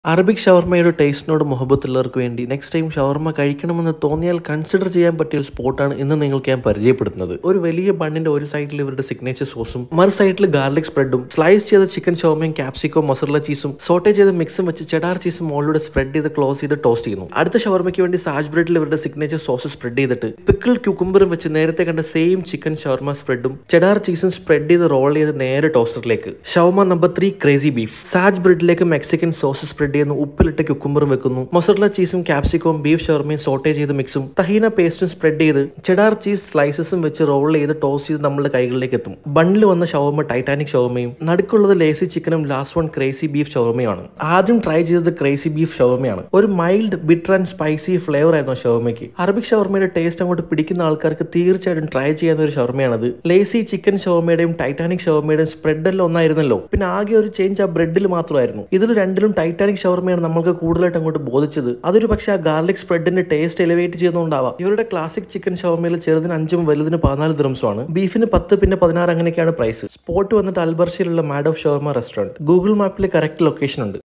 Arabic ഷവർമയുടെ ടേസ്റ്റിനോട് മുഹബത്തുള്ളവർക്ക് വേണ്ടി next time ഷവർമ കഴിക്കണമെന്ന് തോന്നിയാൽ കൺസിഡർ ചെയ്യാൻ പറ്റിയ ഒരു സ്പോട്ടാണ് ഇന്ന് നിങ്ങൾക്ക് ഞാൻ പരിചയപ്പെടുത്തുന്നത് ഒരു വലിയ ബണ്ണിന്റെ ഒരു സൈഡിൽ ഇവരുടെ സിഗ്നേച്ചർ സോസും മറു സൈഡിൽ ഗാർലിക് സ്പ്രെഡും സ്ലൈസ് ചെയ്ത ചിക്കൻ ഷവർമയും ക്യാപ്സിക്കോ മൊസറല ചീസും സോട്ടേ ചെയ്ത മിക്സും വെച്ച് ചെഡാർ ചീസും മുകളിലൂടെ സ്പ്രെഡ് ചെയ്ത് ക്ലോസ് ചെയ്ത് ടോസ്റ്റ് ചെയ്യുന്നു അടുത്ത ഷവർമയ്ക്ക് വേണ്ടി സാജ് ബ്രെഡിൽ ഇവരുടെ സിഗ്നേച്ചർ സോസ് സ്പ്രെഡ് ചെയ്തിട്ട് പിക്കിൾ ക്യൂക്കുംബറും വെച്ച് നേരത്തെ കണ്ട സെയിം ചിക്കൻ ഷവർമ സ്പ്രെഡും ചെഡാർ ചീസും സ്പ്രെഡ് ചെയ്ത് റോൾ ചെയ്ത് നേരെ ടോസ്റ്ററിലേക്ക് shawarma number three crazy beef saj ബ്രെഡിലേക്ക് മെക്സിക്കൻ സോസ് സ്പ്രെഡ് ചെയ്യുന്നു ഉപ്പിലിട്ട് കുക്കുംബറും വെക്കുന്നു മൊസറല ചീസും ക്യാപ്സിക്കവും ബീഫ് ഷവർമയും സോട്ടേ ചെയ്ത് മിക്സും തഹീന പേസ്റ്റും സ്പ്രെഡ് ചെയ്ത് ചെഡാർ ചീസ് സ്ലൈസസും വെച്ച് റോൾ ചെയ്ത് ടോസ് ചെയ്ത് നമ്മുടെ കൈകളിലേക്ക് എത്തും ബണ്ണിൽ വന്ന ഷവർമ ടൈറ്റാനിക് ഷവർമയും നടുക്കുള്ളത് ലേസി ചിക്കനും ലാസ്റ്റ് വൺ ക്രേസി ബീഫ് ഷവർമയാണ് ആദ്യം ട്രൈ ചെയ്തത് ക്രേസി ബീഫ് ഷവർമയാണ് ഒരു mild bitter and spicy flavour ആയിരുന്നു ആ ഷവർമയ്ക്ക് അറബിക് ഷവർമയുടെ ടേസ്റ്റ് അങ്ങോട്ട് പിടിക്കുന്ന ആൾക്കാർക്ക് തീർച്ചയായിട്ടും ട്രൈ ചെയ്യാവുന്ന ഒരു ഷവർമയാണത് ലേസി ചിക്കൻ ഷവർമയുടെയും ടൈറ്റാനിക് ഷവർമയുടെയും സ്പ്രെഡ് എല്ലാം ഒന്നായിരുന്നല്ലോ പിന്നെ ആകെ ഒരു ചേഞ്ച് ആ ബ്രെഡിൽ മാത്രമായിരുന്നു ഇതിൽ രണ്ടിലും ടൈറ്റാനിക് ഷവർമയാണ് നമ്മൾക്ക് കൂടുതലായിട്ട് അങ്ങോട്ട് ബോധിച്ചത് അതൊരു പക്ഷേ ആ ഗാർലിക് സ്പ്രെഡിന്റെ ടേസ്റ്റ് എലിവേറ്റ് ചെയ്യുന്നതുകൊണ്ടാവാം ഇവരുടെ ക്ലാസിക് ചിക്കൻ ഷവർമയിൽ ചെറുതിന് അഞ്ചും വലുതിന് പതിനാല് ദിറംസുമാണ് ബീഫിന് പത്ത് പിന്നെ പതിനാറ് അങ്ങനെയൊക്കെയാണ് പ്രൈസ് സ്പോട്ട് വന്നിട്ട് അൽബർഷയിലുള്ള mad of shawarma restaurant Google മാപ്പിൽ കറക്റ്റ് ലൊക്കേഷൻ ഉണ്ട്